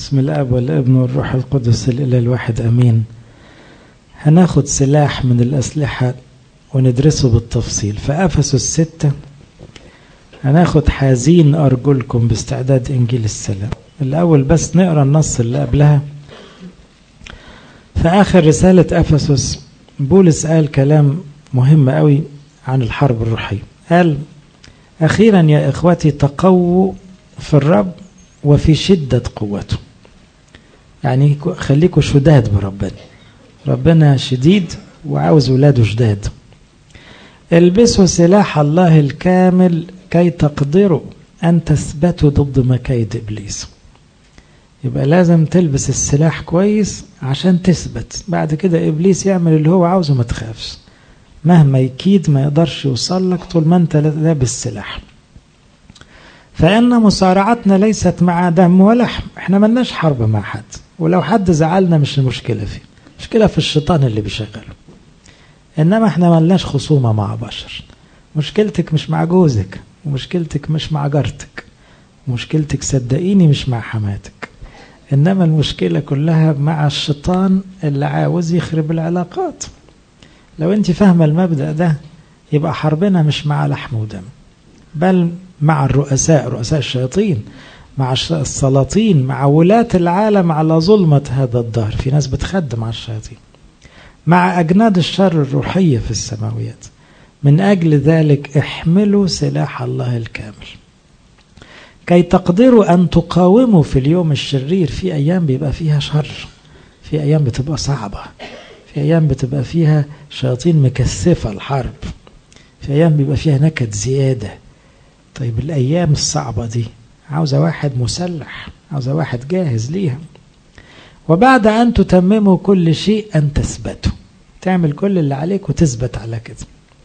بسم الاب والابن والروح القدس الاله الواحد امين هناخد سلاح من الاسلحه وندرسه بالتفصيل فافسس الستة هناخد حازين ارجلكم باستعداد انجيل السلام الاول بس نقرا النص اللي قبلها في اخر رساله افسس بولس قال كلام مهم قوي عن الحرب الروحيه قال اخيرا يا اخوتي تقووا في الرب وفي شدة قوته يعني خليكوا شداد بربنا ربنا شديد وعاوز ولاده شداد البسوا سلاح الله الكامل كي تقدروا أن تثبتوا ضد مكايد إبليس يبقى لازم تلبس السلاح كويس عشان تثبت بعد كده إبليس يعمل اللي هو عاوزه ما تخافش مهما يكيد ما يقدرش يوصل لك طول ما انت لابس سلاح فإن مصارعتنا ليست مع دم ولحم احنا ملناش حرب مع حد ولو حد زعلنا مش المشكلة فيه المشكلة في الشيطان اللي بيشغله إنما احنا ملناش خصومة مع بشر مشكلتك مش مع جوزك ومشكلتك مش مع جارتك مشكلتك صدقيني مش مع حماتك إنما المشكلة كلها مع الشيطان اللي عاوز يخرب العلاقات لو انت فاهمة المبدأ ده يبقى حربنا مش مع لحم ودم بل مع الرؤساء رؤساء الشياطين مع السلاطين مع ولاة العالم على ظلمة هذا الدهر في ناس بتخدم على الشياطين مع أجناد الشر الروحية في السماويات من أجل ذلك احملوا سلاح الله الكامل كي تقدروا أن تقاوموا في اليوم الشرير في أيام بيبقى فيها شر في أيام بتبقى صعبة في أيام بتبقى فيها شياطين مكثفة الحرب في أيام بيبقى فيها نكد زيادة طيب الأيام الصعبة دي عاوزة واحد مسلح عاوزة واحد جاهز ليها وبعد أن تتمموا كل شيء أن تثبتوا تعمل كل اللي عليك وتثبت على كده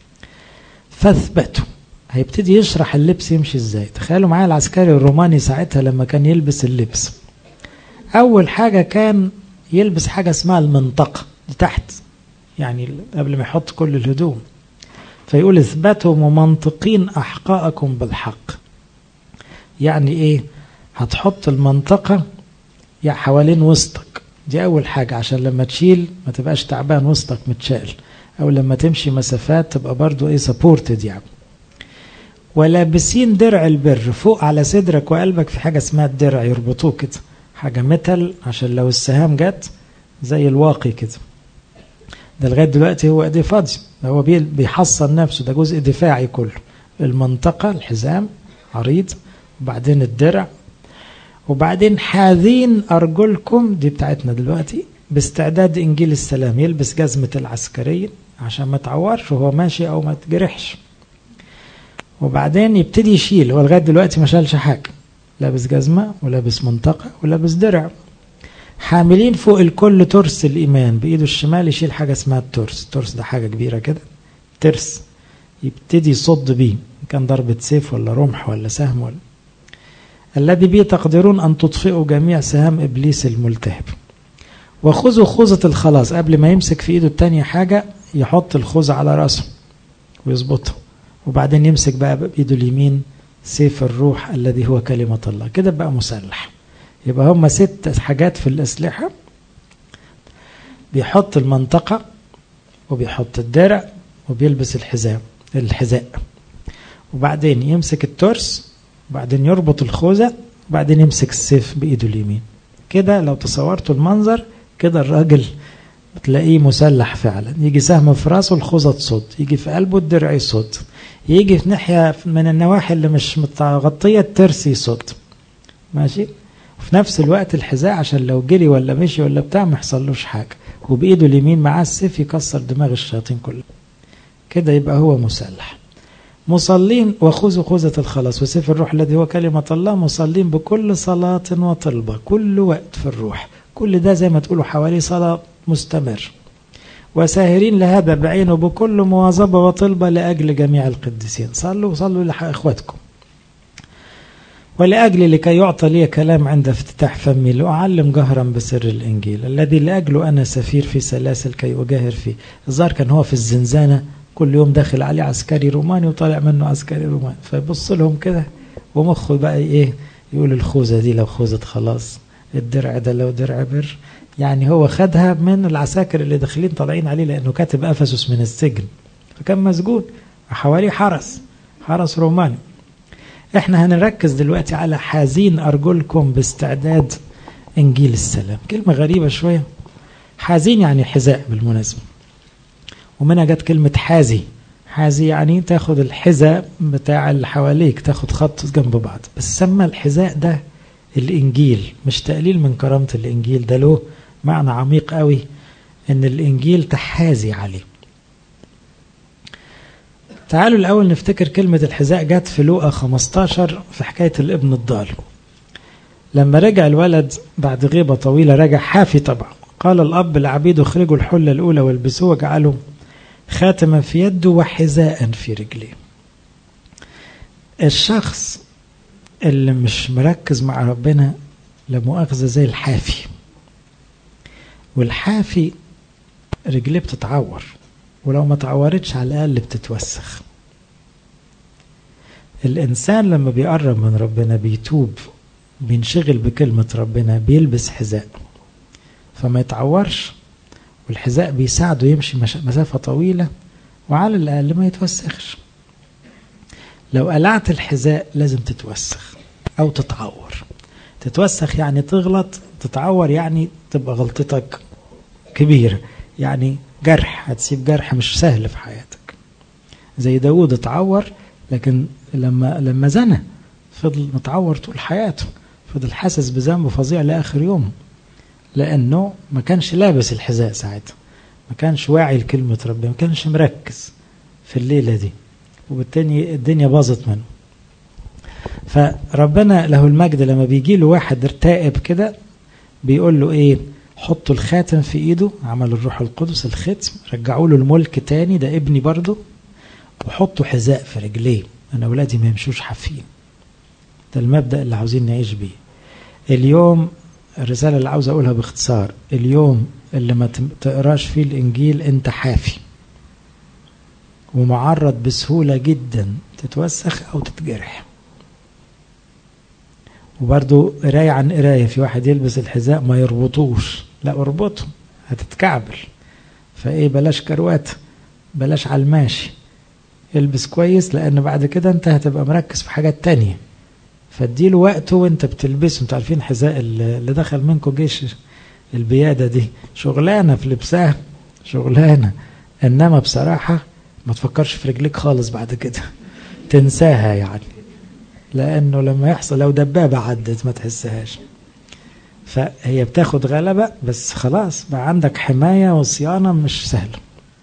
فاثبتوا هيبتدي يشرح اللبس يمشي ازاي تخيلوا معايا العسكري الروماني ساعتها لما كان يلبس اللبس أول حاجة كان يلبس حاجة اسمها المنطقة تحت يعني قبل ما يحط كل الهدوم فيقول اثبتوا ممنطقين أحقاءكم بالحق يعني ايه هتحط المنطقة يا حوالين وسطك دي أول حاجة عشان لما تشيل ما تبقاش تعبان وسطك متشال أو لما تمشي مسافات تبقى برضو ايه سبورتد يعني ولابسين درع البر فوق على صدرك وقلبك في حاجة اسمها الدرع يربطوه كده حاجة متل عشان لو السهام جت زي الواقي كده ده لغايه دلوقتي هو ايديه فاضي هو بيحصن نفسه ده جزء دفاعي كله المنطقه الحزام عريض وبعدين الدرع وبعدين حاذين ارجلكم دي بتاعتنا دلوقتي باستعداد انجيل السلام يلبس جزمه العسكريه عشان ما تعورش وهو ماشي او ما تجرحش وبعدين يبتدي يشيل هو لغايه دلوقتي ما شالش حاجه لابس جزمه ولابس منطقه ولابس درع حاملين فوق الكل ترس الإيمان بإيده الشمال يشيل حاجة اسمها الترس الترس ده حاجة كبيرة كده ترس يبتدي يصد بيه كان ضربة سيف ولا رمح ولا سهم ولا الذي به تقدرون أن تطفئوا جميع سهام إبليس الملتهب وخذوا خوذة الخلاص قبل ما يمسك في إيده التانية حاجة يحط الخوذة على رأسه ويظبطها وبعدين يمسك بقى بإيده اليمين سيف الروح الذي هو كلمة الله كده بقى مسلح يبقى هم ست حاجات في الأسلحة بيحط المنطقة وبيحط الدرع وبيلبس الحزام الحذاء وبعدين يمسك الترس وبعدين يربط الخوذة وبعدين يمسك السيف بإيده اليمين كده لو تصورتوا المنظر كده الراجل بتلاقيه مسلح فعلا يجي سهم في راسه الخوذة تصد يجي في قلبه الدرع يصد يجي في ناحية من النواحي اللي مش متغطية الترس يصد ماشي وفي نفس الوقت الحذاء عشان لو جري ولا مشي ولا بتاع ما يحصلوش حاجه وبايده اليمين معاه السيف يكسر دماغ الشياطين كلها كده يبقى هو مسلح مصلين وخذوا خوذة الخلاص وسيف الروح الذي هو كلمة الله مصلين بكل صلاة وطلبة كل وقت في الروح كل ده زي ما تقولوا حوالي صلاة مستمر وساهرين لهذا بعينه بكل مواظبة وطلبة لأجل جميع القديسين صلوا صلوا لإخواتكم ولأجل لكي يعطى لي كلام عند افتتاح فمي لأعلم جهرا بسر الإنجيل الذي لأجله أنا سفير في سلاسل كي أجاهر فيه الظاهر كان هو في الزنزانة كل يوم داخل عليه عسكري روماني وطالع منه عسكري روماني فيبص لهم كده ومخه بقى إيه يقول الخوذة دي لو خوذة خلاص الدرع ده لو درع بر يعني هو خدها من العساكر اللي داخلين طالعين عليه لأنه كاتب أفسس من السجن فكان مسجون وحواليه حرس حرس روماني احنا هنركز دلوقتي على حازين أرجلكم باستعداد إنجيل السلام كلمة غريبة شوية حازين يعني حذاء بالمناسبة ومنها جت كلمة حازي حازي يعني تاخد الحذاء بتاع اللي حواليك تاخد خط جنب بعض بس سمى الحذاء ده الإنجيل مش تقليل من كرامة الإنجيل ده له معنى عميق قوي إن الإنجيل تحازي عليه تعالوا الأول نفتكر كلمة الحذاء جت في لوقا 15 في حكاية الابن الضال لما رجع الولد بعد غيبة طويلة رجع حافي طبعا قال الأب لعبيده اخرجوا الحلة الأولى والبسوه واجعلوا خاتما في يده وحذاء في رجليه الشخص اللي مش مركز مع ربنا لمؤاخذة زي الحافي والحافي رجليه بتتعور ولو ما تعورتش على الأقل بتتوسخ الإنسان لما بيقرب من ربنا بيتوب بينشغل بكلمة ربنا بيلبس حذاء فما يتعورش والحذاء بيساعده يمشي مسافة طويلة وعلى الأقل ما يتوسخش لو قلعت الحذاء لازم تتوسخ أو تتعور تتوسخ يعني تغلط تتعور يعني تبقى غلطتك كبيرة يعني جرح هتسيب جرح مش سهل في حياتك زي داود اتعور لكن لما لما زنى فضل متعور طول حياته فضل حاسس بذنب فظيع لآخر يوم لأنه ما كانش لابس الحذاء ساعتها ما كانش واعي لكلمة ربنا ما كانش مركز في الليلة دي وبالتالي الدنيا باظت منه فربنا له المجد لما بيجي له واحد ارتائب كده بيقول له ايه حطوا الخاتم في ايده عمل الروح القدس الختم رجعوا له الملك تاني ده ابني برضه وحطوا حذاء في رجليه انا اولادي ما يمشوش حافين ده المبدا اللي عاوزين نعيش بيه اليوم الرساله اللي عاوز اقولها باختصار اليوم اللي ما تقراش فيه الانجيل انت حافي ومعرض بسهوله جدا تتوسخ او تتجرح وبرضو قراية عن قراية في واحد يلبس الحذاء ما يربطوش لا اربطه هتتكعبل فايه بلاش كروات بلاش على الماشي البس كويس لان بعد كده انت هتبقى مركز في حاجات تانية فاديله وقته وانت بتلبسه انتوا عارفين حذاء اللي دخل منكم جيش البيادة دي شغلانة في لبسها شغلانة انما بصراحة ما تفكرش في رجليك خالص بعد كده تنساها يعني لانه لما يحصل لو دبابة عدت ما تحسهاش فهي بتاخد غلبة بس خلاص بقى عندك حماية وصيانة مش سهلة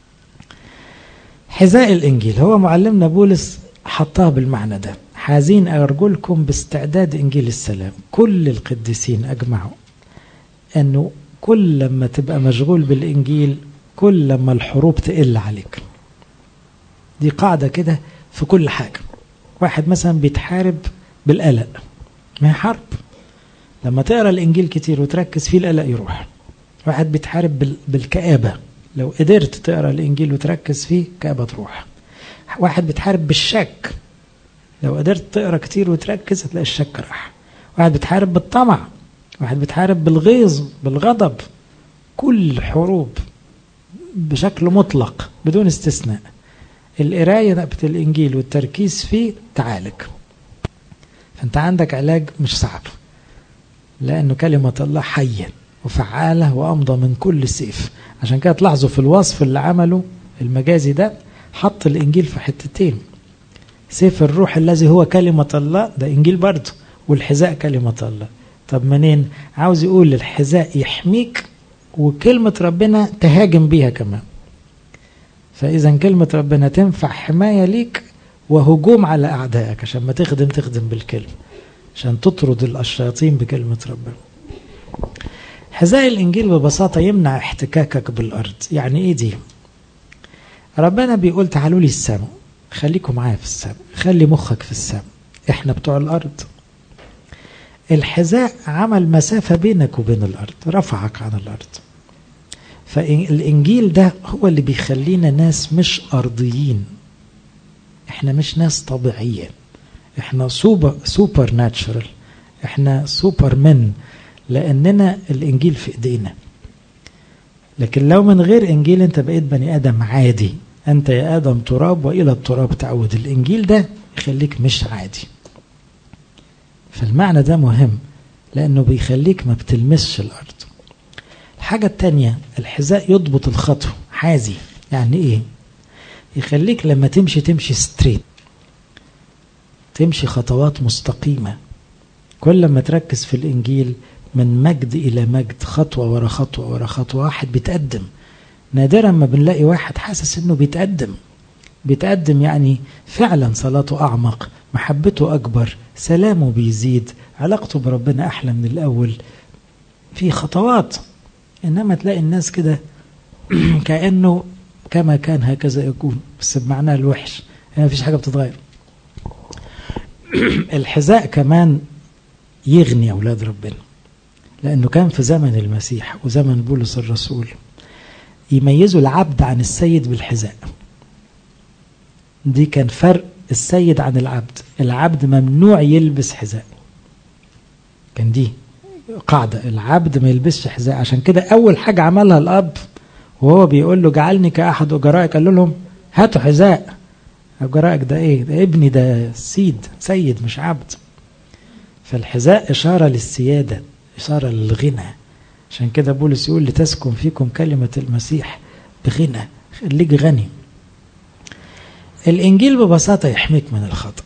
حذاء الإنجيل هو معلمنا بولس حطها بالمعنى ده حازين أرجلكم باستعداد إنجيل السلام كل القديسين أجمعوا أنه كل لما تبقى مشغول بالإنجيل كل لما الحروب تقل عليك دي قاعدة كده في كل حاجة واحد مثلا بيتحارب بالقلق ما هي حرب لما تقرا الانجيل كتير وتركز فيه القلق يروح واحد بيتحارب بالكآبة لو قدرت تقرا الانجيل وتركز فيه كآبة تروح واحد بيتحارب بالشك لو قدرت تقرا كتير وتركز هتلاقي الشك راح واحد بيتحارب بالطمع واحد بيتحارب بالغيظ بالغضب كل حروب بشكل مطلق بدون استثناء القرايه بتاعت الانجيل والتركيز فيه تعالج فانت عندك علاج مش صعب لانه كلمه الله حيه وفعاله وامضى من كل سيف عشان كده تلاحظوا في الوصف اللي عمله المجازي ده حط الانجيل في حتتين سيف الروح الذي هو كلمه الله ده انجيل برضه والحذاء كلمه الله طب منين عاوز يقول الحذاء يحميك وكلمه ربنا تهاجم بيها كمان فإذا كلمة ربنا تنفع حماية ليك وهجوم على أعدائك عشان ما تخدم تخدم بالكلمة عشان تطرد الشياطين بكلمة ربنا حذاء الإنجيل ببساطة يمنع احتكاكك بالأرض يعني إيه دي ربنا بيقول تعالوا لي السماء خليكم معايا في السماء خلي مخك في السماء احنا بتوع الأرض الحذاء عمل مسافة بينك وبين الأرض رفعك عن الأرض فالإنجيل ده هو اللي بيخلينا ناس مش أرضيين احنا مش ناس طبيعية احنا سوبر, سوبر ناتشرال احنا سوبر من لأننا الإنجيل في إيدينا لكن لو من غير إنجيل أنت بقيت بني آدم عادي أنت يا آدم تراب وإلى التراب تعود الإنجيل ده يخليك مش عادي فالمعنى ده مهم لأنه بيخليك ما بتلمسش الأرض الحاجة التانية الحذاء يضبط الخطوة حازي يعني إيه يخليك لما تمشي تمشي ستريت تمشي خطوات مستقيمة كل ما تركز في الإنجيل من مجد إلى مجد خطوة ورا خطوة ورا خطوة واحد بيتقدم نادرا ما بنلاقي واحد حاسس انه بيتقدم بيتقدم يعني فعلا صلاته أعمق محبته أكبر سلامه بيزيد علاقته بربنا أحلى من الأول في خطوات إنما تلاقي الناس كده كأنه كما كان هكذا يكون بس بمعناه الوحش يعني مفيش حاجة بتتغير الحذاء كمان يغني أولاد ربنا لأنه كان في زمن المسيح وزمن بولس الرسول يميزوا العبد عن السيد بالحذاء دي كان فرق السيد عن العبد العبد ممنوع يلبس حذاء كان دي قاعدة العبد ما يلبسش حذاء عشان كده أول حاجة عملها الأب وهو بيقول له جعلني كأحد أجرائك قال لهم هاتوا حذاء أجرائك ده إيه ده ابني ده سيد سيد مش عبد فالحذاء إشارة للسيادة إشارة للغنى عشان كده بولس يقول لتسكن فيكم كلمة المسيح بغنى خليك غني الإنجيل ببساطة يحميك من الخطأ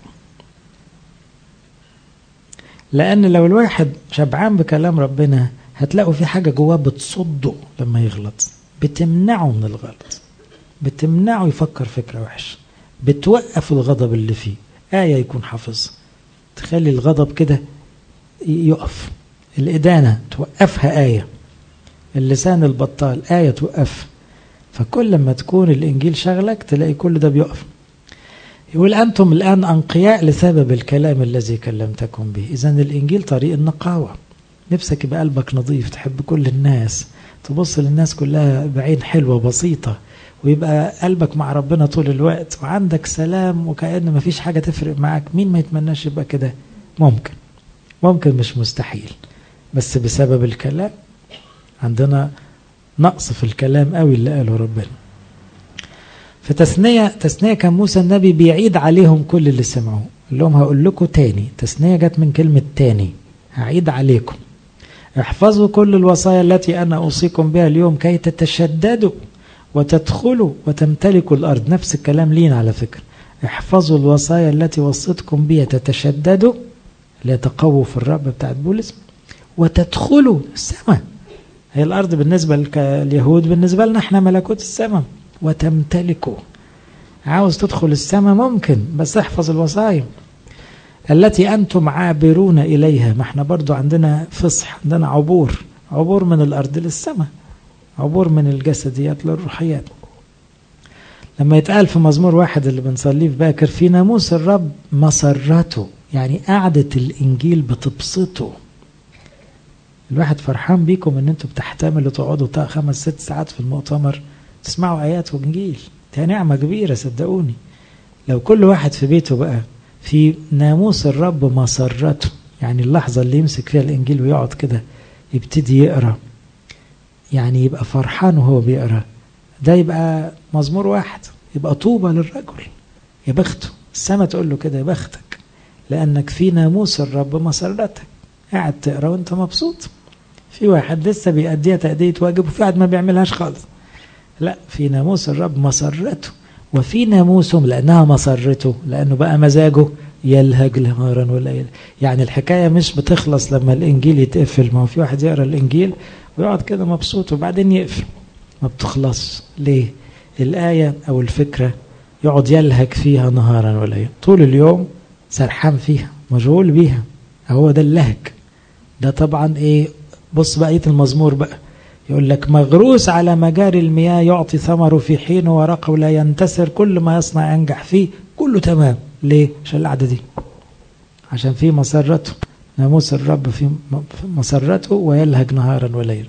لأن لو الواحد شبعان بكلام ربنا هتلاقوا في حاجة جواه بتصده لما يغلط بتمنعه من الغلط بتمنعه يفكر فكرة وحشة بتوقف الغضب اللي فيه آية يكون حافظها تخلي الغضب كده يقف الإدانة توقفها آية اللسان البطال آية توقف فكل ما تكون الإنجيل شغلك تلاقي كل ده بيقف يقول أنتم الآن أنقياء لسبب الكلام الذي كلمتكم به إذا الإنجيل طريق النقاوة نفسك يبقى قلبك نظيف تحب كل الناس تبص للناس كلها بعين حلوة بسيطة ويبقى قلبك مع ربنا طول الوقت وعندك سلام وكأن مفيش حاجة تفرق معاك مين ما يتمناش يبقى كده ممكن ممكن مش مستحيل بس بسبب الكلام عندنا نقص في الكلام قوي اللي قاله ربنا في تثنية تثنية كان موسى النبي بيعيد عليهم كل اللي سمعوه قال لهم هقول لكم تاني تثنية جت من كلمة تاني هعيد عليكم احفظوا كل الوصايا التي أنا أوصيكم بها اليوم كي تتشددوا وتدخلوا وتمتلكوا الأرض نفس الكلام لينا على فكرة احفظوا الوصايا التي وصيتكم بها تتشددوا لا تقووا في الرب بتاعت بولس وتدخلوا السماء هي الأرض بالنسبة لليهود بالنسبة لنا احنا ملكوت السماء وتمتلكوا عاوز تدخل السماء ممكن بس احفظ الوصايا التي أنتم عابرون إليها ما احنا برضو عندنا فصح عندنا عبور عبور من الأرض للسماء عبور من الجسديات للروحيات لما يتقال في مزمور واحد اللي بنصليه في باكر في ناموس الرب مسرته يعني قعدة الإنجيل بتبسطه الواحد فرحان بيكم ان انتوا بتحتملوا تقعدوا خمس ست ساعات في المؤتمر تسمعوا آيات وإنجيل دي نعمة كبيرة صدقوني لو كل واحد في بيته بقى في ناموس الرب مسرته يعني اللحظة اللي يمسك فيها الإنجيل ويقعد كده يبتدي يقرأ يعني يبقى فرحان وهو بيقرأ ده يبقى مزمور واحد يبقى طوبى للرجل يا بخته السما تقول له كده يا بختك لأنك في ناموس الرب مسرتك قاعد تقرأ وانت مبسوط في واحد لسه بيأديها تأدية واجب وفي واحد ما بيعملهاش خالص لا في ناموس الرب مسرته وفي ناموسهم لأنها مسرته لأنه بقى مزاجه يلهج نهارا وليلا يعني الحكاية مش بتخلص لما الإنجيل يتقفل ما هو في واحد يقرأ الإنجيل ويقعد كده مبسوط وبعدين يقفل ما بتخلص ليه الآية أو الفكرة يقعد يلهج فيها نهارا وليلا طول اليوم سرحان فيها مشغول بيها هو ده اللهج ده طبعا ايه بص بقية المزمور بقى يقول لك مغروس على مجاري المياه يعطي ثمره في حين ورقه لا ينتسر كل ما يصنع ينجح فيه كله تمام ليه عشان القعدة دي عشان في مسرته ناموس الرب في مسرته ويلهج نهارا وليلا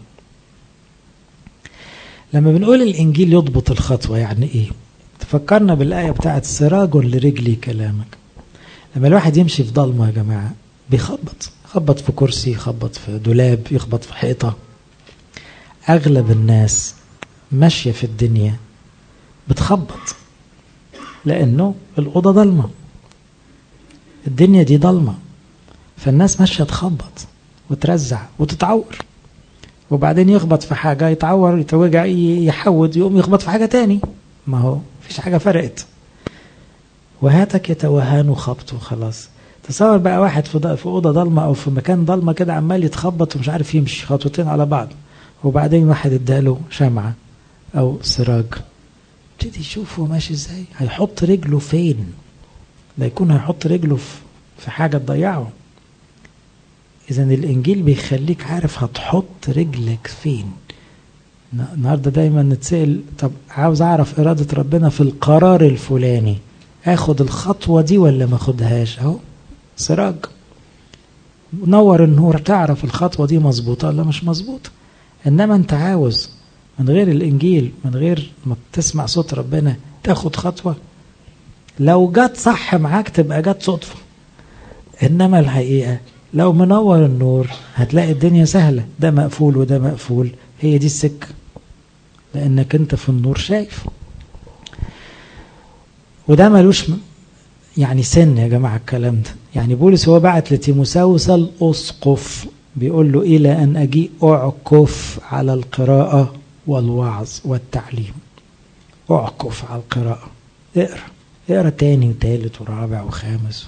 لما بنقول الإنجيل يضبط الخطوة يعني إيه تفكرنا بالآية بتاعت سراج لرجلي كلامك لما الواحد يمشي في ضلمة يا جماعة بيخبط يخبط في كرسي يخبط في دولاب يخبط في حيطة أغلب الناس ماشية في الدنيا بتخبط لأنه الأوضة ضلمة الدنيا دي ضلمة فالناس ماشية تخبط وترزع وتتعور وبعدين يخبط في حاجة يتعور يتوجع يحود يقوم يخبط في حاجة تاني ما هو فيش حاجة فرقت وهاتك يتوهان خبط وخلاص تصور بقى واحد في في اوضه ضلمه او في مكان ضلمه كده عمال يتخبط ومش عارف يمشي خطوتين على بعض وبعدين واحد اداله شمعه او سراج ابتدي يشوف هو ماشي ازاي هيحط رجله فين لا يكون هيحط رجله في حاجه تضيعه اذا الانجيل بيخليك عارف هتحط رجلك فين النهارده دايما نتسال طب عاوز اعرف اراده ربنا في القرار الفلاني اخد الخطوه دي ولا ما اخدهاش اهو سراج نور النور تعرف الخطوه دي مظبوطه ولا مش مظبوطه انما انت عاوز من غير الانجيل من غير ما تسمع صوت ربنا تاخد خطوه لو جت صح معاك تبقى جت صدفه انما الحقيقه لو منور النور هتلاقي الدنيا سهله ده مقفول وده مقفول هي دي السكه لانك انت في النور شايف وده ملوش يعني سن يا جماعة الكلام ده يعني بولس هو بعت لتيموساوس الأسقف بيقول له إلى أن أجيء أعكف على القراءة والوعظ والتعليم أعكف على القراءة اقرأ اقرأ تاني وتالت ورابع وخامس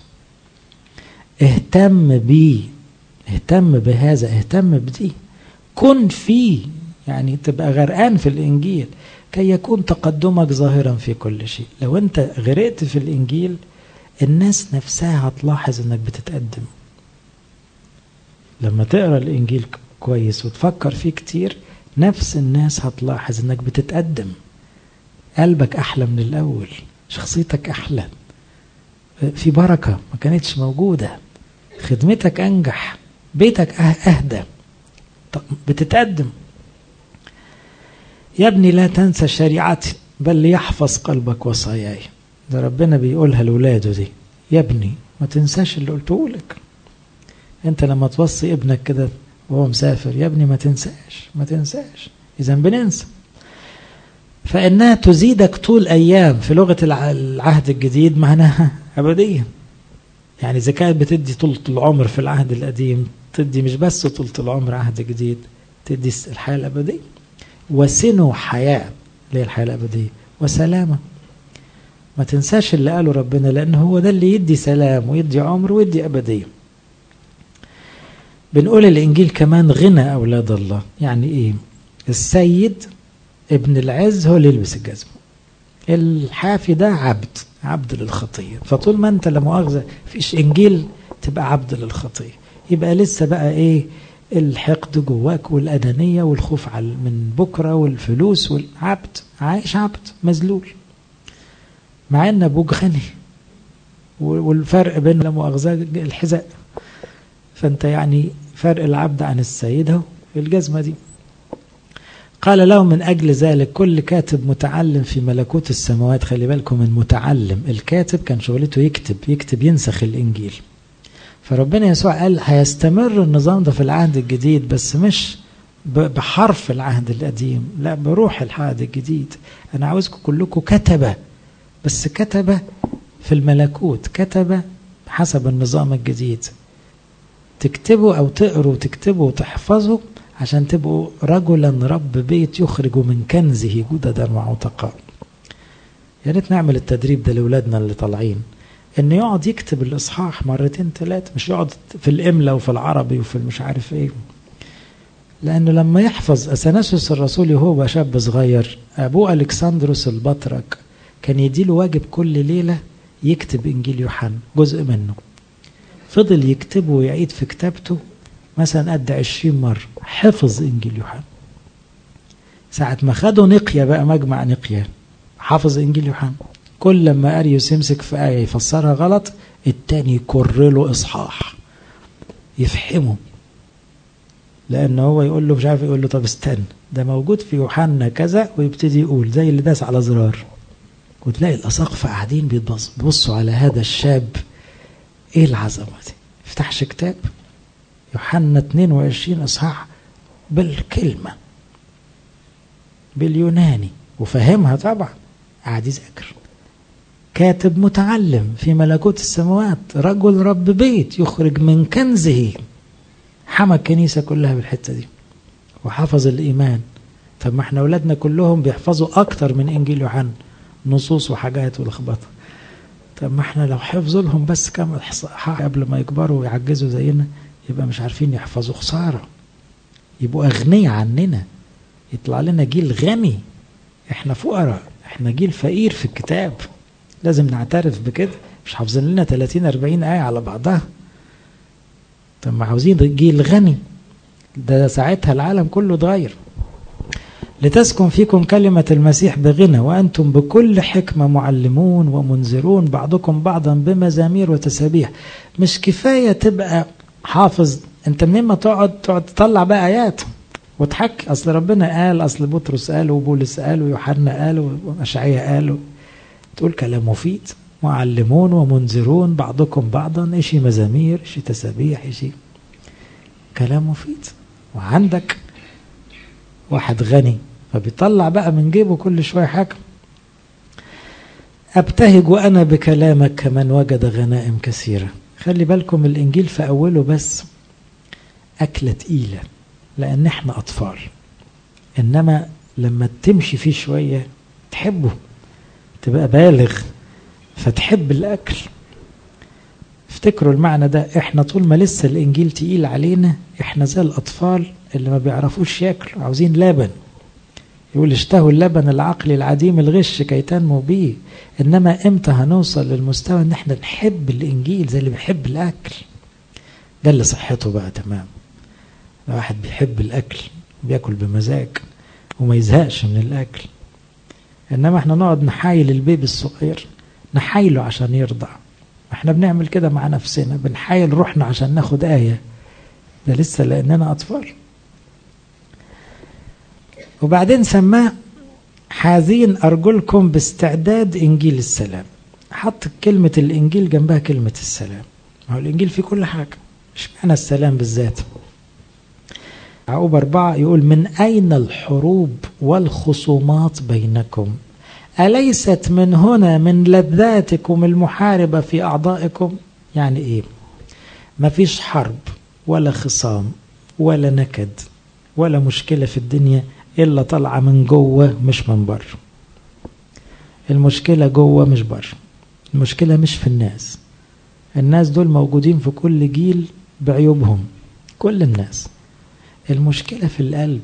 اهتم بيه اهتم بهذا اهتم بدي كن فيه يعني تبقى غرقان في الإنجيل كي يكون تقدمك ظاهرا في كل شيء لو انت غرقت في الانجيل الناس نفسها هتلاحظ انك بتتقدم لما تقرا الانجيل كويس وتفكر فيه كتير نفس الناس هتلاحظ انك بتتقدم قلبك احلى من الاول شخصيتك احلى في بركه ما كانتش موجوده خدمتك انجح بيتك اهدى بتتقدم يا ابني لا تنسى شريعتي بل ليحفظ قلبك وصاياي ده ربنا بيقولها لولاده دي يا ابني ما تنساش اللي قلته لك انت لما توصي ابنك كده وهو مسافر يا ابني ما تنساش ما تنساش اذا بننسى فانها تزيدك طول ايام في لغه العهد الجديد معناها ابديا يعني اذا كانت بتدي طول العمر في العهد القديم تدي مش بس طول العمر عهد جديد تدي الحياه الابديه وسنوا حياة اللي هي الحياة الأبدية وسلامة ما تنساش اللي قاله ربنا لأن هو ده اللي يدي سلام ويدي عمر ويدي أبدية بنقول الإنجيل كمان غنى أولاد الله يعني إيه السيد ابن العز هو اللي يلبس الجزمة الحافي ده عبد عبد للخطية فطول ما أنت لا مؤاخذة فيش إنجيل تبقى عبد للخطية يبقى لسه بقى إيه الحقد جواك والأنانية والخوف على من بكرة والفلوس والعبد عايش عبد مذلول مع ان ابوك غني والفرق بين لا مؤاخذة الحذاء فانت يعني فرق العبد عن السيد اهو في الجزمة دي قال له من أجل ذلك كل كاتب متعلم في ملكوت السماوات خلي بالكم من متعلم الكاتب كان شغلته يكتب يكتب ينسخ الإنجيل فربنا يسوع قال هيستمر النظام ده في العهد الجديد بس مش بحرف العهد القديم لا بروح العهد الجديد أنا عاوزكم كلكم كتبة بس كتبة في الملكوت كتبة حسب النظام الجديد تكتبوا أو تقروا وتكتبوا وتحفظوا عشان تبقوا رجلا رب بيت يخرج من كنزه جددا وعتقاء يا ريت نعمل التدريب ده لاولادنا اللي طالعين انه يقعد يكتب الاصحاح مرتين ثلاثه مش يقعد في الاملا وفي العربي وفي المش عارف ايه لانه لما يحفظ اثناسيوس الرسول وهو شاب صغير ابوه الكسندروس البطرك كان يديله واجب كل ليله يكتب انجيل يوحنا جزء منه فضل يكتبه ويعيد في كتابته مثلا قد عشرين مرة حفظ إنجيل يوحنا ساعة ما خدوا نقية بقى مجمع نقية حافظ إنجيل يوحنا كل لما أريوس يمسك في آية يفسرها غلط التاني يكر له إصحاح يفهمه لأن هو يقول له مش عارف يقول له طب استنى ده موجود في يوحنا كذا ويبتدي يقول زي اللي داس على زرار وتلاقي الأساقفة قاعدين بيبصوا على هذا الشاب إيه العظمة دي؟ يفتحش كتاب يوحنا 22 إصحاح بالكلمة باليوناني وفهمها طبعا قاعد يذاكر كاتب متعلم في ملكوت السماوات رجل رب بيت يخرج من كنزه حمى الكنيسة كلها بالحتة دي وحفظ الإيمان طب ما احنا أولادنا كلهم بيحفظوا أكتر من إنجيل يوحنا نصوص وحاجات ولخبطة طب ما احنا لو حفظوا لهم بس كام إحصاء قبل ما يكبروا ويعجزوا زينا يبقى مش عارفين يحفظوا خسارة يبقوا أغنياء عننا يطلع لنا جيل غني احنا فقراء احنا جيل فقير في الكتاب لازم نعترف بكده مش حافظين لنا 30 40 آية على بعضها طب ما عاوزين جيل غني ده ساعتها العالم كله اتغير لتسكن فيكم كلمة المسيح بغنى وأنتم بكل حكمة معلمون ومنذرون بعضكم بعضا بمزامير وتسابيح مش كفاية تبقى حافظ انت منين ما تقعد تقعد تطلع بقى آيات وتحكي أصل ربنا قال أصل بطرس قال وبولس قال ويوحنا قال وأشعياء قال تقول كلام مفيد معلمون ومنذرون بعضكم بعضا إشي مزامير إشي تسابيح إشي كلام مفيد وعندك واحد غني فبيطلع بقى من جيبه كل شوية حاجة أبتهج وأنا بكلامك كمن وجد غنائم كثيرة خلي بالكم الإنجيل في أوله بس أكلة تقيلة لأن إحنا أطفال إنما لما تمشي فيه شوية تحبه تبقى بالغ فتحب الأكل افتكروا المعنى ده احنا طول ما لسه الانجيل تقيل علينا احنا زي الاطفال اللي ما بيعرفوش ياكلوا عاوزين لبن يقول اشتهوا اللبن العقلي العديم الغش كي تنمو بيه انما امتى هنوصل للمستوى ان احنا نحب الانجيل زي اللي بيحب الاكل ده اللي صحته بقى تمام لو واحد بيحب الاكل بياكل بمزاج وما يزهقش من الاكل انما احنا نقعد نحايل البيبي الصغير نحايله عشان يرضع احنا بنعمل كده مع نفسنا بنحايل روحنا عشان ناخد آية ده لسه لأننا أطفال وبعدين سماه حاذين أرجلكم باستعداد إنجيل السلام حط كلمة الإنجيل جنبها كلمة السلام هو الإنجيل فيه كل حاجة مش معنى السلام بالذات يعقوب أربعة يقول من أين الحروب والخصومات بينكم أليست من هنا من لذاتكم المحاربة في أعضائكم يعني إيه ما فيش حرب ولا خصام ولا نكد ولا مشكلة في الدنيا إلا طالعة من جوه مش من بره المشكلة جوه مش بره المشكلة مش في الناس الناس دول موجودين في كل جيل بعيوبهم كل الناس المشكلة في القلب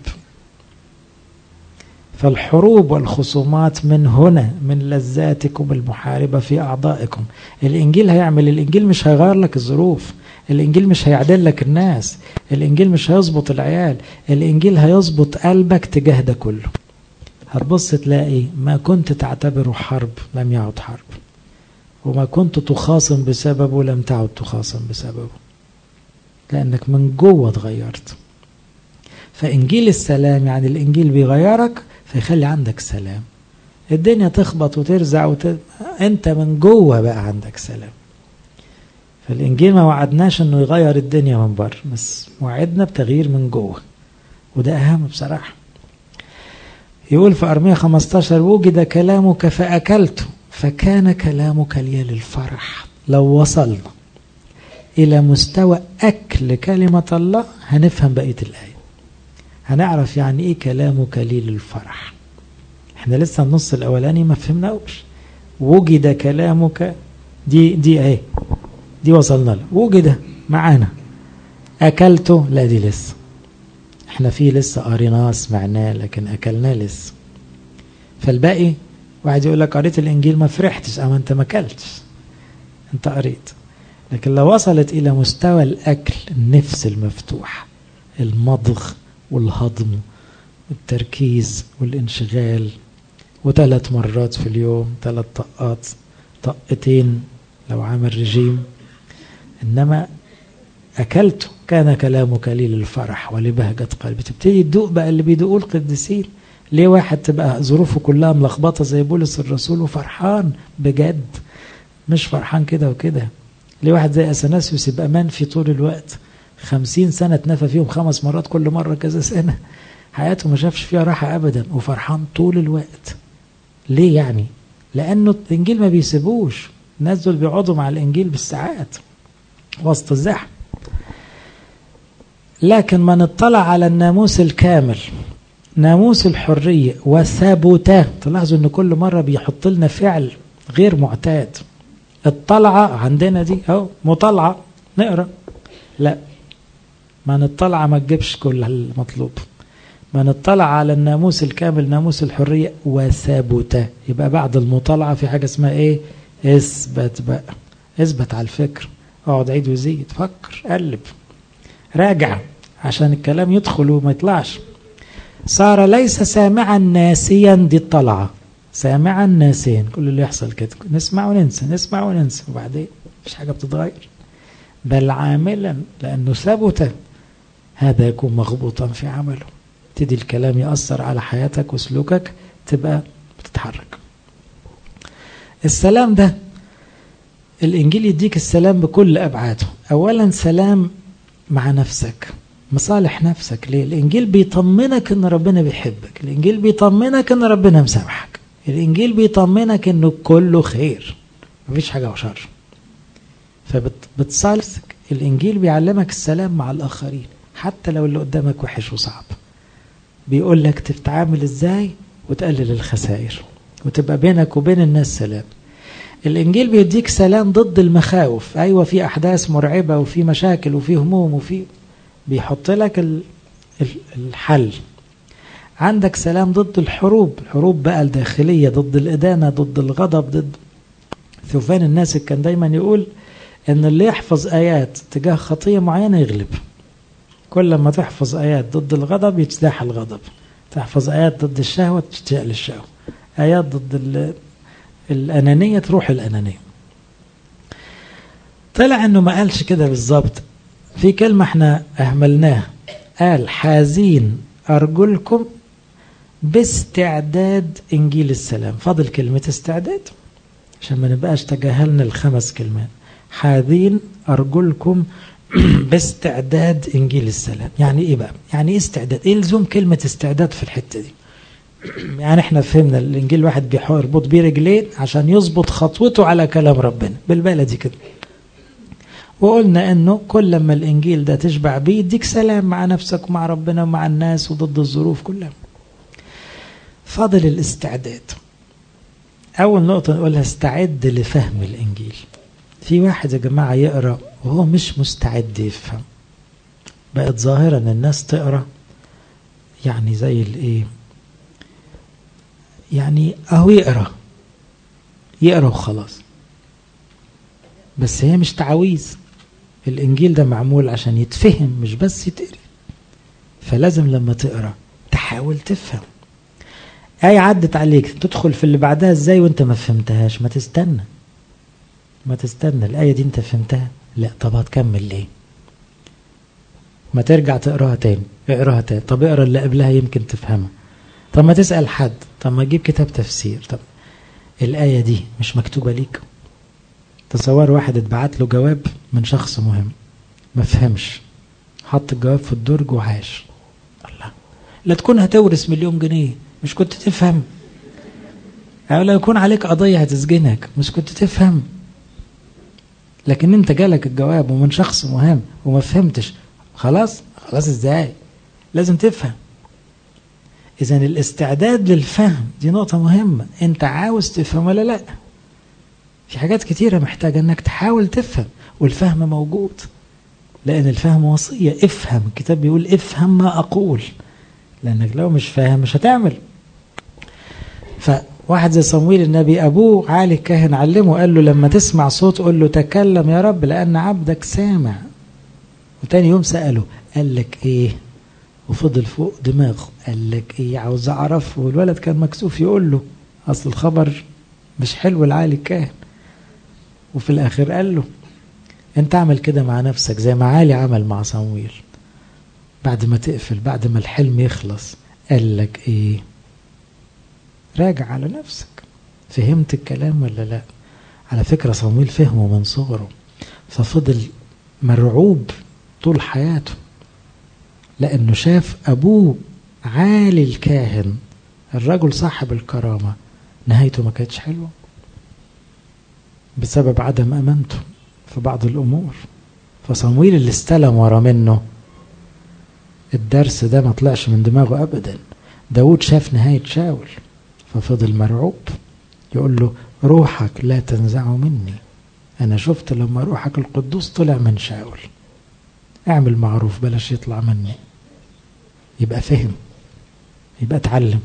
فالحروب والخصومات من هنا من لذاتكم المحاربة في أعضائكم الإنجيل هيعمل الإنجيل مش هيغير لك الظروف الإنجيل مش هيعدل لك الناس الإنجيل مش هيظبط العيال الإنجيل هيظبط قلبك تجاه ده كله هتبص تلاقي ما كنت تعتبره حرب لم يعد حرب وما كنت تخاصم بسببه لم تعد تخاصم بسببه لأنك من جوه اتغيرت فإنجيل السلام يعني الإنجيل بيغيرك فيخلي عندك سلام الدنيا تخبط وترزع وت... انت من جوه بقى عندك سلام فالانجيل ما وعدناش انه يغير الدنيا من بره بس وعدنا بتغيير من جوه وده اهم بصراحه يقول في ارميه 15 وجد كلامك فاكلته فكان كلامك لي للفرح لو وصلنا الى مستوى اكل كلمه الله هنفهم بقيه الايه هنعرف يعني ايه كلامك لي للفرح احنا لسه النص الاولاني ما فهمناش وجد كلامك دي دي ايه دي وصلنا له وجد معانا اكلته لا دي لسه احنا فيه لسه قريناه سمعناه لكن اكلناه لسه فالباقي واحد يقول لك قريت الانجيل ما فرحتش اما انت ما اكلتش انت قريت لكن لو وصلت الى مستوى الاكل النفس المفتوح المضغ والهضم والتركيز والانشغال وثلاث مرات في اليوم ثلاث طقات طقتين لو عامل رجيم انما اكلته كان كلامك لي للفرح ولبهجة قلبي تبتدي تدوق بقى اللي بيدوقوه القديسين ليه واحد تبقى ظروفه كلها ملخبطة زي بولس الرسول وفرحان بجد مش فرحان كده وكده ليه واحد زي اثناسيوس يبقى منفي طول الوقت خمسين سنة اتنفى فيهم خمس مرات كل مرة كذا سنة حياته ما شافش فيها راحة أبدا وفرحان طول الوقت ليه يعني لأنه الإنجيل ما بيسيبوش الناس دول بيقعدوا مع الإنجيل بالساعات وسط الزحمة لكن من اطلع على الناموس الكامل ناموس الحرية وثبت تلاحظوا ان كل مرة بيحط لنا فعل غير معتاد الطلعة عندنا دي اهو مطلعة نقرا لا من اطلع ما تجيبش كل المطلوب من اطلع على الناموس الكامل ناموس الحرية وثبت يبقى بعد المطالعة في حاجة اسمها ايه اثبت بقى اثبت على الفكر اقعد عيد وزيد فكر قلب راجع عشان الكلام يدخل وما يطلعش صار ليس سامعا ناسيا دي الطلعة سامعا ناسيا كل اللي يحصل كده نسمع وننسى نسمع وننسى وبعدين مفيش حاجة بتتغير بل عاملا لأنه ثبت هذا يكون مغبوطا في عمله تدي الكلام يأثر على حياتك وسلوكك تبقى بتتحرك السلام ده الإنجيل يديك السلام بكل أبعاده أولا سلام مع نفسك مصالح نفسك ليه الإنجيل بيطمنك أن ربنا بيحبك الإنجيل بيطمنك أن ربنا مسامحك الإنجيل بيطمنك أنه كله خير مفيش حاجة وشر فبتصالح الإنجيل بيعلمك السلام مع الآخرين حتى لو اللي قدامك وحش وصعب بيقول لك تتعامل ازاي وتقلل الخسائر وتبقى بينك وبين الناس سلام الانجيل بيديك سلام ضد المخاوف ايوه في احداث مرعبه وفي مشاكل وفي هموم وفي بيحط لك الحل عندك سلام ضد الحروب الحروب بقى الداخليه ضد الادانه ضد الغضب ضد ثوفان الناس كان دايما يقول ان اللي يحفظ ايات تجاه خطيه معينه يغلب كل ما تحفظ آيات ضد الغضب يجتاح الغضب تحفظ آيات ضد الشهوة تشتاق للشهوة آيات ضد الأنانية تروح الأنانية طلع أنه ما قالش كده بالظبط في كلمة احنا أهملناها قال حازين أرجلكم باستعداد إنجيل السلام فاضل كلمة استعداد عشان ما نبقاش تجاهلنا الخمس كلمات حاذين أرجلكم باستعداد انجيل السلام يعني ايه بقى يعني ايه استعداد ايه لزوم كلمه استعداد في الحته دي يعني احنا فهمنا الانجيل واحد بيربط بيه رجلين عشان يظبط خطوته على كلام ربنا بالبلدي كده وقلنا انه كل ما الانجيل ده تشبع بيه يديك سلام مع نفسك ومع ربنا ومع الناس وضد الظروف كلها فاضل الاستعداد اول نقطه نقولها استعد لفهم الانجيل في واحد يا جماعه يقرا وهو مش مستعد يفهم بقت ظاهرة ان الناس تقرا يعني زي الايه يعني اهو يقرا يقرا وخلاص بس هي مش تعويذ الانجيل ده معمول عشان يتفهم مش بس يتقري فلازم لما تقرا تحاول تفهم آية عدت عليك تدخل في اللي بعدها ازاي وانت ما فهمتهاش ما تستنى ما تستنى الآية دي انت فهمتها لا طب هتكمل ليه ما ترجع تقراها تاني اقراها تاني طب اقرا اللي قبلها يمكن تفهمها طب ما تسأل حد طب ما تجيب كتاب تفسير طب الآية دي مش مكتوبة ليك تصور واحد اتبعت له جواب من شخص مهم ما فهمش حط الجواب في الدرج وعاش الله لا تكون هتورث مليون جنيه مش كنت تفهم أو لا يكون عليك قضية هتسجنك مش كنت تفهم لكن انت جالك الجواب ومن شخص مهم وما فهمتش خلاص خلاص ازاي لازم تفهم اذا الاستعداد للفهم دي نقطة مهمة انت عاوز تفهم ولا لا في حاجات كتيرة محتاجة انك تحاول تفهم والفهم موجود لان الفهم وصية افهم الكتاب بيقول افهم ما اقول لانك لو مش فاهم مش هتعمل فواحد زي صمويل النبي ابوه عالي الكاهن علمه قال له لما تسمع صوت قول له تكلم يا رب لان عبدك سامع وتاني يوم سأله قال لك ايه وفضل فوق دماغه قال لك ايه عاوز اعرف والولد كان مكسوف يقول له اصل الخبر مش حلو لعالي الكاهن وفي الاخر قال له انت اعمل كده مع نفسك زي ما عالي عمل مع صمويل بعد ما تقفل بعد ما الحلم يخلص قال لك ايه راجع على نفسك فهمت الكلام ولا لا على فكرة صمويل فهمه من صغره ففضل مرعوب طول حياته لأنه شاف أبوه عالي الكاهن الرجل صاحب الكرامة نهايته ما كانتش حلوة بسبب عدم أمانته في بعض الأمور فصمويل اللي استلم ورا منه الدرس ده ما طلعش من دماغه أبدا داود شاف نهاية شاول ففضل مرعوب يقول له روحك لا تنزعه مني أنا شفت لما روحك القدوس طلع من شاول اعمل معروف بلاش يطلع مني يبقى فهم يبقى اتعلم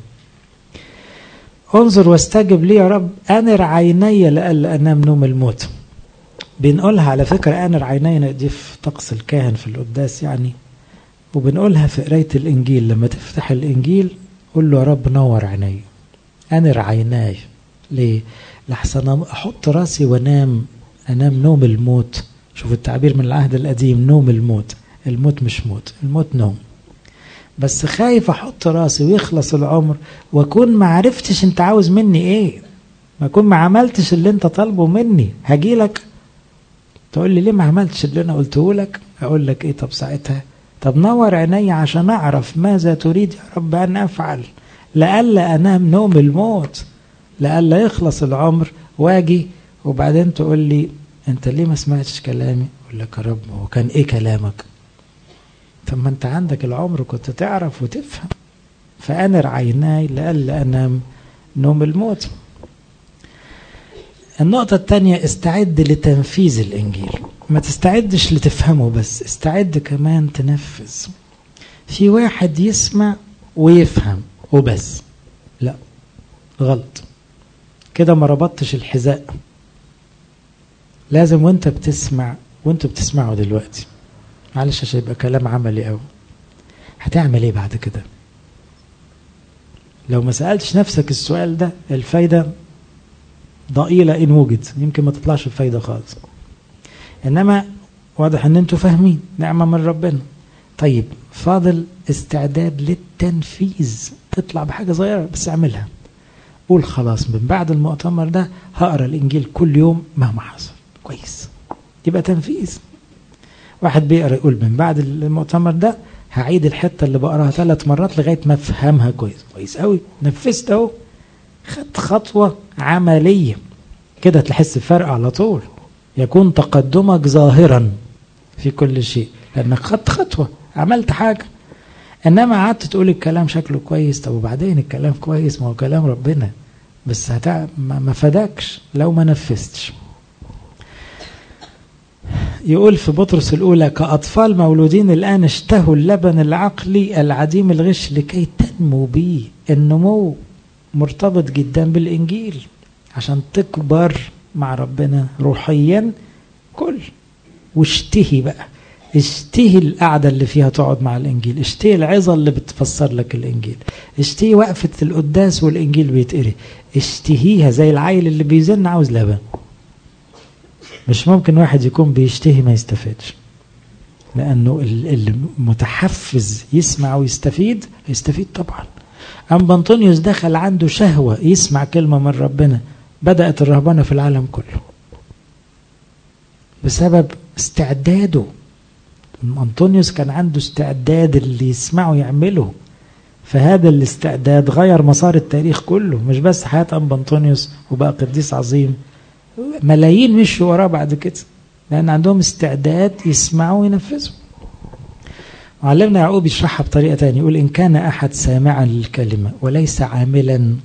انظر واستجب لي يا رب انر عيني لألا انام نوم الموت بنقولها على فكرة انر عيني دي في طقس الكاهن في القداس يعني وبنقولها في قراية الإنجيل لما تفتح الإنجيل قول له يا رب نور عيني أنر عيناي ليه؟ لحسن أحط راسي وأنام أنام نوم الموت شوف التعبير من العهد القديم نوم الموت الموت مش موت الموت نوم بس خايف أحط راسي ويخلص العمر وأكون ما عرفتش أنت عاوز مني إيه ما أكون ما عملتش اللي أنت طالبه مني هجيلك تقول لي ليه ما عملتش اللي أنا قلته لك أقول لك إيه طب ساعتها طب نور عيني عشان أعرف ماذا تريد يا رب أن أفعل لألا أنام نوم الموت لألا يخلص العمر واجي وبعدين تقول لي أنت ليه ما سمعتش كلامي أقول لك يا رب هو كان إيه كلامك طب ما أنت عندك العمر كنت تعرف وتفهم فأنر عيناي لألا أنام نوم الموت النقطة الثانية استعد لتنفيذ الإنجيل ما تستعدش لتفهمه بس استعد كمان تنفذ في واحد يسمع ويفهم وبس لا غلط كده ما ربطتش الحذاء لازم وانت بتسمع وانت بتسمعه دلوقتي معلش عشان يبقى كلام عملي قوي هتعمل ايه بعد كده لو ما سألتش نفسك السؤال ده الفايدة ضئيلة إن وجد يمكن ما تطلعش بفايدة خالص إنما واضح إن أنتوا فاهمين نعمة من ربنا طيب فاضل استعداد للتنفيذ تطلع بحاجة صغيرة بس اعملها قول خلاص من بعد المؤتمر ده هقرا الإنجيل كل يوم مهما حصل كويس يبقى تنفيذ واحد بيقرا يقول من بعد المؤتمر ده هعيد الحتة اللي بقراها ثلاث مرات لغاية ما افهمها كويس كويس قوي نفذت اهو خدت خطوة عملية كده تحس بفرق على طول يكون تقدمك ظاهرا في كل شيء لأنك خدت خطوة عملت حاجة إنما قعدت تقول الكلام شكله كويس طب وبعدين الكلام كويس ما هو كلام ربنا بس هتع... ما فدكش لو ما نفذتش يقول في بطرس الأولى كأطفال مولودين الآن اشتهوا اللبن العقلي العديم الغش لكي تنمو به النمو مرتبط جدا بالإنجيل عشان تكبر مع ربنا روحيا كل واشتهي بقى اشتهي القعدة اللي فيها تقعد مع الإنجيل اشتهي العظة اللي بتفسر لك الإنجيل اشتهي وقفة القداس والإنجيل بيتقري اشتهيها زي العيل اللي بيزن عاوز لبن مش ممكن واحد يكون بيشتهي ما يستفادش لأنه المتحفز يسمع ويستفيد يستفيد طبعا أم بنطونيوس دخل عنده شهوة يسمع كلمة من ربنا بدأت الرهبنة في العالم كله بسبب استعداده أنطونيوس كان عنده استعداد اللي يسمعه يعمله فهذا الاستعداد غير مسار التاريخ كله مش بس حياة أم أنطونيوس وبقى قديس عظيم ملايين مشوا وراه بعد كده لأن عندهم استعداد يسمعوا وينفذوا معلمنا يعقوب يشرحها بطريقة تانية يقول إن كان أحد سامعا للكلمة وليس عاملا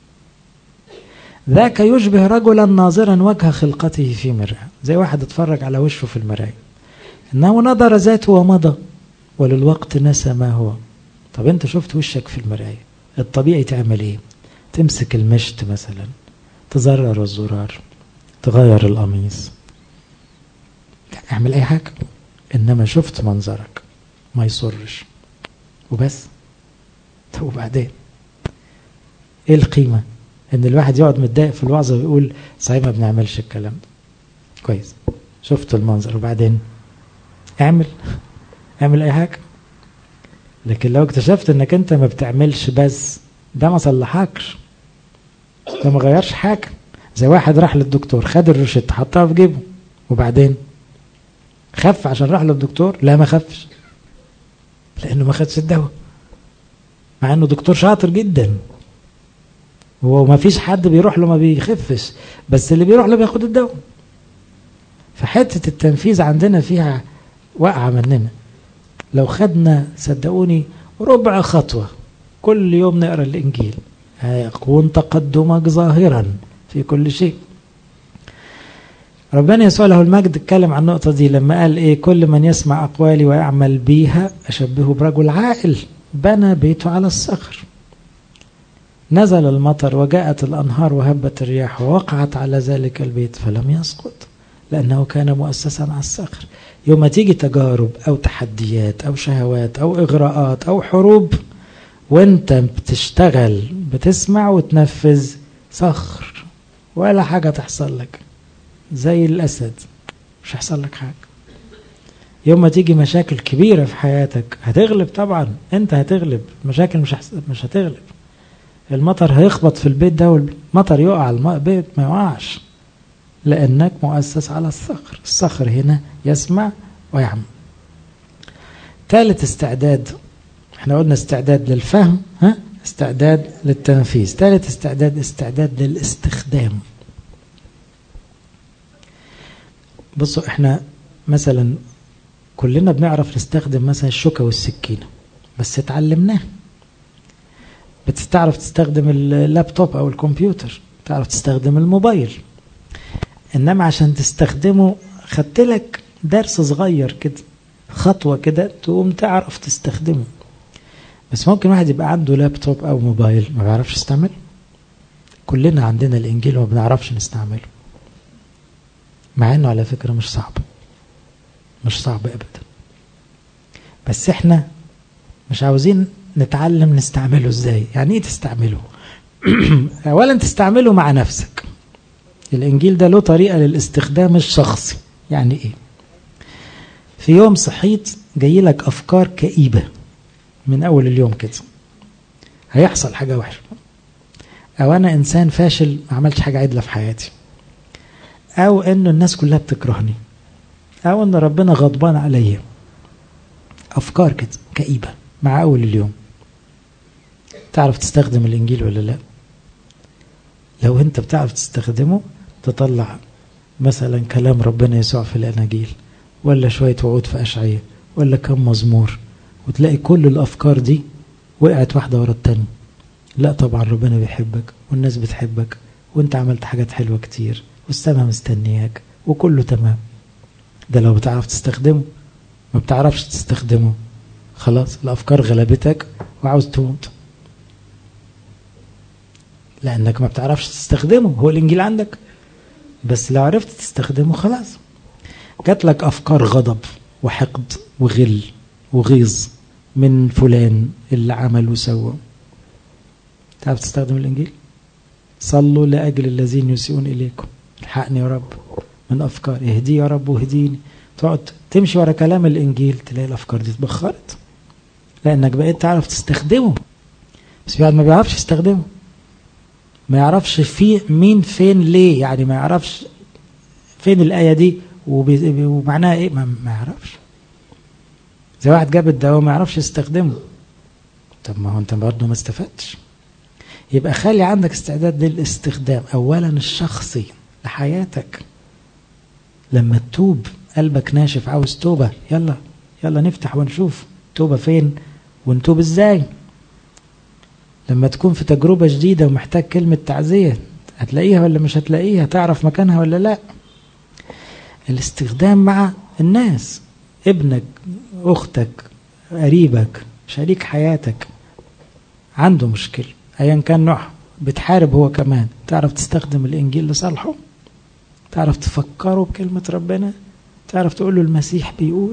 ذاك يشبه رجلا ناظرا وجه خلقته في مرآة زي واحد اتفرج على وشه في المراية إنه نظر ذاته ومضى وللوقت نسى ما هو طب أنت شفت وشك في المراية الطبيعي تعمل إيه تمسك المشط مثلا تزرر الزرار تغير القميص اعمل أي حاجة إنما شفت منظرك ما يصرش وبس طب وبعدين ايه القيمة ان الواحد يقعد متضايق في الوعظة ويقول صحيح ما بنعملش الكلام ده كويس شفت المنظر وبعدين اعمل اعمل اي حاجة لكن لو اكتشفت انك انت ما بتعملش بس ده ما صلحكش ده ما غيرش حاجة زي واحد راح للدكتور خد الروشته حطها في جيبه وبعدين خف عشان راح للدكتور لا ما خفش لانه ما خدش الدواء مع انه دكتور شاطر جدا هو ما فيش حد بيروح له ما بيخفش بس اللي بيروح له بياخد الدواء فحته التنفيذ عندنا فيها واقعه مننا لو خدنا صدقوني ربع خطوه كل يوم نقرا الانجيل هيكون تقدمك ظاهرا في كل شيء ربنا يسوع له المجد اتكلم عن النقطة دي لما قال ايه كل من يسمع أقوالي ويعمل بيها أشبهه برجل عاقل بنى بيته على الصخر نزل المطر وجاءت الأنهار وهبت الرياح ووقعت على ذلك البيت فلم يسقط لأنه كان مؤسسا على الصخر يوم تيجي تجارب أو تحديات أو شهوات أو إغراءات أو حروب وانت بتشتغل بتسمع وتنفذ صخر ولا حاجة تحصل لك زي الأسد مش هيحصل لك حاجة يوم ما تيجي مشاكل كبيرة في حياتك هتغلب طبعا انت هتغلب مشاكل مش مش هتغلب المطر هيخبط في البيت ده والمطر يقع البيت ما يقعش لأنك مؤسس على الصخر الصخر هنا يسمع ويعمل ثالث استعداد احنا قلنا استعداد للفهم ها استعداد للتنفيذ ثالث استعداد استعداد للاستخدام بصوا احنا مثلا كلنا بنعرف نستخدم مثلا الشوكة والسكينة بس اتعلمناه بتعرف تستخدم اللابتوب او الكمبيوتر تعرف تستخدم الموبايل انما عشان تستخدمه خدت لك درس صغير كده خطوة كده تقوم تعرف تستخدمه بس ممكن واحد يبقى عنده لابتوب او موبايل ما بيعرفش يستعمله كلنا عندنا الانجيل وما بنعرفش نستعمله مع انه على فكرة مش صعب مش صعب ابدا بس احنا مش عاوزين نتعلم نستعمله ازاي يعني ايه تستعمله اولا تستعمله مع نفسك الانجيل ده له طريقة للاستخدام الشخصي يعني ايه في يوم صحيت جاي لك افكار كئيبة من اول اليوم كده هيحصل حاجة وحشة او انا انسان فاشل ما عملتش حاجة عدلة في حياتي او انه الناس كلها بتكرهني او ان ربنا غضبان عليا افكار كده كئيبة مع اول اليوم تعرف تستخدم الانجيل ولا لا لو انت بتعرف تستخدمه تطلع مثلا كلام ربنا يسوع في الاناجيل ولا شوية وعود في اشعية ولا كم مزمور وتلاقي كل الافكار دي وقعت واحدة ورا التانية لا طبعا ربنا بيحبك والناس بتحبك وانت عملت حاجات حلوة كتير والسماء مستنياك وكله تمام ده لو بتعرف تستخدمه ما بتعرفش تستخدمه خلاص الافكار غلبتك وعاوز تموت لانك ما بتعرفش تستخدمه هو الانجيل عندك بس لو عرفت تستخدمه خلاص جات لك افكار غضب وحقد وغل وغيظ من فلان اللي عمل وسوى تعرف تستخدم الانجيل صلوا لاجل الذين يسيئون اليكم الحقني يا رب من افكار اهدي يا رب واهديني تقعد تمشي ورا كلام الانجيل تلاقي الافكار دي اتبخرت لانك بقيت تعرف تستخدمه بس في واحد ما بيعرفش يستخدمه ما يعرفش في مين فين ليه يعني ما يعرفش فين الآية دي ومعناها ايه ما, ما يعرفش زي واحد جاب الدواء ما يعرفش يستخدمه طب ما هو انت برضه ما استفدتش يبقى خلي عندك استعداد للاستخدام اولا الشخصي لحياتك لما تتوب قلبك ناشف عاوز توبة يلا يلا نفتح ونشوف توبة فين ونتوب ازاي لما تكون في تجربة جديدة ومحتاج كلمة تعزية هتلاقيها ولا مش هتلاقيها تعرف مكانها ولا لا الاستخدام مع الناس ابنك اختك قريبك شريك حياتك عنده مشكلة ايا كان نوعها بتحارب هو كمان تعرف تستخدم الانجيل لصالحه تعرف تفكره بكلمة ربنا تعرف تقول له المسيح بيقول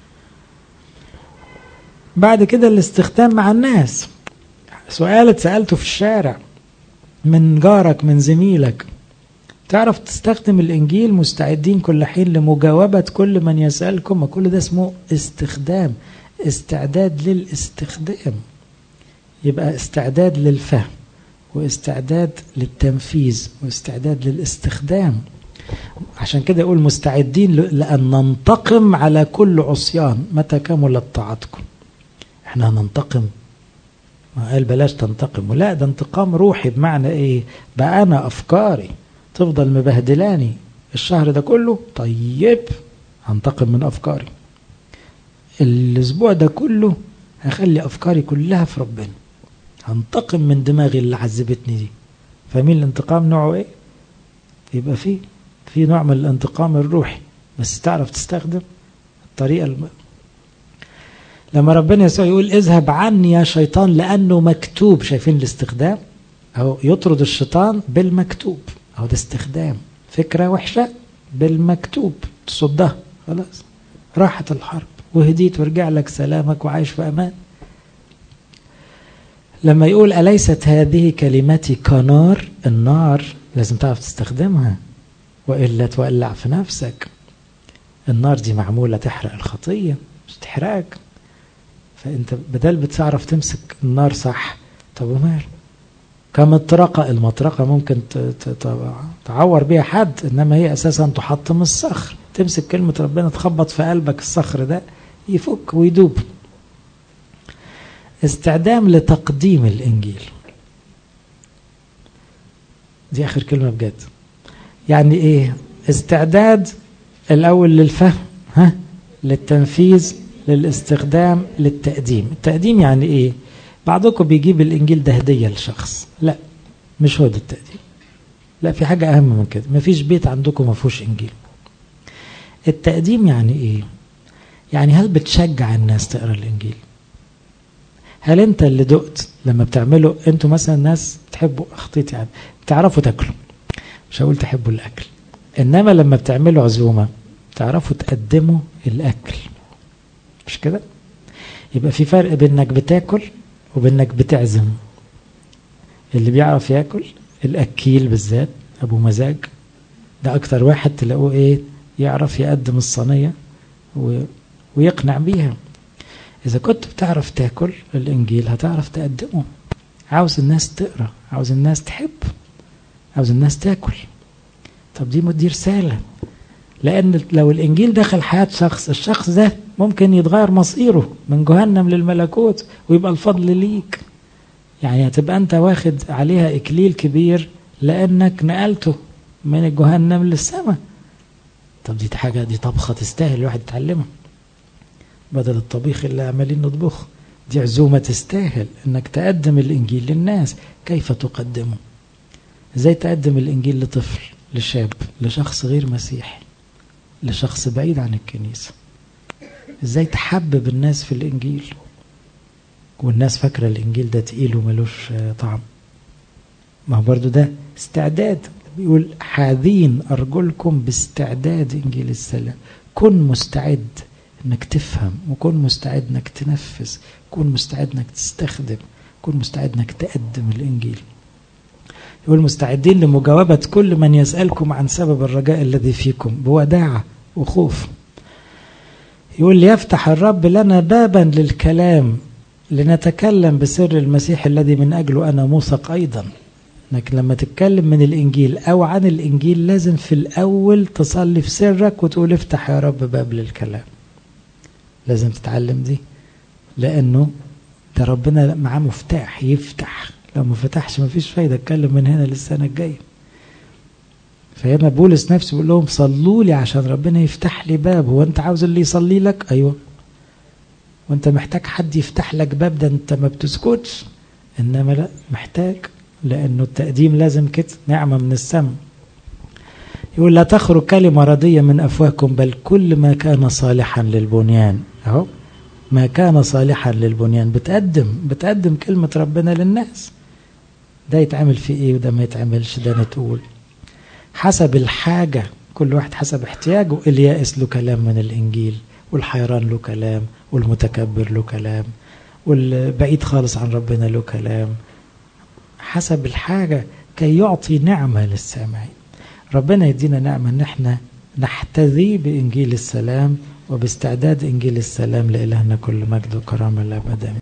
بعد كده الاستخدام مع الناس سؤال اتسألته في الشارع من جارك من زميلك تعرف تستخدم الإنجيل مستعدين كل حين لمجاوبة كل من يسألكم وكل ده اسمه استخدام استعداد للاستخدام يبقى استعداد للفهم واستعداد للتنفيذ واستعداد للاستخدام عشان كده يقول مستعدين لأن ننتقم على كل عصيان متى كملت طاعتكم احنا هننتقم ما قال بلاش تنتقم لا ده انتقام روحي بمعنى ايه بقى انا افكاري تفضل مبهدلاني الشهر ده كله طيب هنتقم من افكاري الاسبوع ده كله هخلي افكاري كلها في ربنا هنتقم من دماغي اللي عذبتني دي فاهمين الانتقام نوعه ايه يبقى فيه في نوع من الانتقام الروحي بس تعرف تستخدم الطريقه الم... لما ربنا يسوع يقول اذهب عني يا شيطان لانه مكتوب شايفين الاستخدام او يطرد الشيطان بالمكتوب او ده استخدام فكره وحشه بالمكتوب تصدها خلاص راحت الحرب وهديت ورجع لك سلامك وعايش في امان لما يقول أليست هذه كلمتي كنار النار لازم تعرف تستخدمها وإلا تولع في نفسك النار دي معمولة تحرق الخطية مش تحرقك فأنت بدل بتعرف تمسك النار صح طب ومال كمطرقة المطرقة ممكن تعور بيها حد إنما هي أساسا تحطم الصخر تمسك كلمة ربنا تخبط في قلبك الصخر ده يفك ويدوب استعدام لتقديم الإنجيل دي آخر كلمة بجد يعني إيه استعداد الأول للفهم ها للتنفيذ للاستخدام للتقديم التقديم يعني إيه بعضكم بيجيب الإنجيل ده هدية لشخص لا مش هو ده التقديم لا في حاجة أهم من كده مفيش بيت عندكم ما فيهوش إنجيل التقديم يعني إيه يعني هل بتشجع الناس تقرأ الإنجيل هل انت اللي دقت لما بتعملوا انتوا مثلا ناس بتحبوا اخطيت يعني بتعرفوا تاكلوا مش هقول تحبوا الاكل انما لما بتعملوا عزومه تعرفوا تقدموا الاكل مش كده يبقى في فرق بينك بتاكل وبينك بتعزم اللي بيعرف ياكل الاكيل بالذات ابو مزاج ده اكتر واحد تلاقوه ايه يعرف يقدم الصينيه و... ويقنع بيها إذا كنت بتعرف تاكل الإنجيل هتعرف تقدمه عاوز الناس تقرأ عاوز الناس تحب عاوز الناس تاكل طب دي دي رسالة لأن لو الإنجيل دخل حياة شخص الشخص ده ممكن يتغير مصيره من جهنم للملكوت ويبقى الفضل ليك يعني هتبقى أنت واخد عليها إكليل كبير لأنك نقلته من الجهنم للسماء طب دي حاجة دي طبخة تستاهل الواحد يتعلمها بدل الطبيخ اللي عمالين نطبخه دي عزومة تستاهل انك تقدم الانجيل للناس كيف تقدمه ازاي تقدم الانجيل لطفل لشاب لشخص غير مسيحي لشخص بعيد عن الكنيسة ازاي تحبب الناس في الانجيل والناس فاكرة الانجيل ده تقيل وملوش طعم ما هو برضو ده استعداد بيقول حاذين أرجلكم باستعداد إنجيل السلام كن مستعد انك تفهم وكن مستعد انك تنفذ كن مستعد انك تستخدم كن مستعد انك تقدم الانجيل يقول مستعدين لمجاوبة كل من يسألكم عن سبب الرجاء الذي فيكم بوداعة وخوف يقول ليفتح الرب لنا بابا للكلام لنتكلم بسر المسيح الذي من أجله أنا موثق أيضا انك لما تتكلم من الانجيل او عن الانجيل لازم في الاول تصلي في سرك وتقول افتح يا رب باب للكلام لازم تتعلم دي لانه ده ربنا معاه مفتاح يفتح لو ما فتحش ما فيش فايده اتكلم من هنا للسنه الجايه فهنا بولس نفسه بيقول لهم صلوا لي عشان ربنا يفتح لي باب هو انت عاوز اللي يصلي لك ايوه وانت محتاج حد يفتح لك باب ده انت ما بتسكتش انما لا محتاج لانه التقديم لازم كده نعمه من السماء يقول لا تخرج كلمة ردية من أفواهكم بل كل ما كان صالحا للبنيان أهو ما كان صالحا للبنيان بتقدم بتقدم كلمة ربنا للناس ده يتعمل في إيه وده ما يتعملش ده نتقول حسب الحاجة كل واحد حسب احتياجه اليائس له كلام من الإنجيل والحيران له كلام والمتكبر له كلام والبعيد خالص عن ربنا له كلام حسب الحاجة كي يعطي نعمة للسامعين ربنا يدينا نعمة ان احنا نحتذي بإنجيل السلام وباستعداد إنجيل السلام لإلهنا كل مجد وكرامة الأبد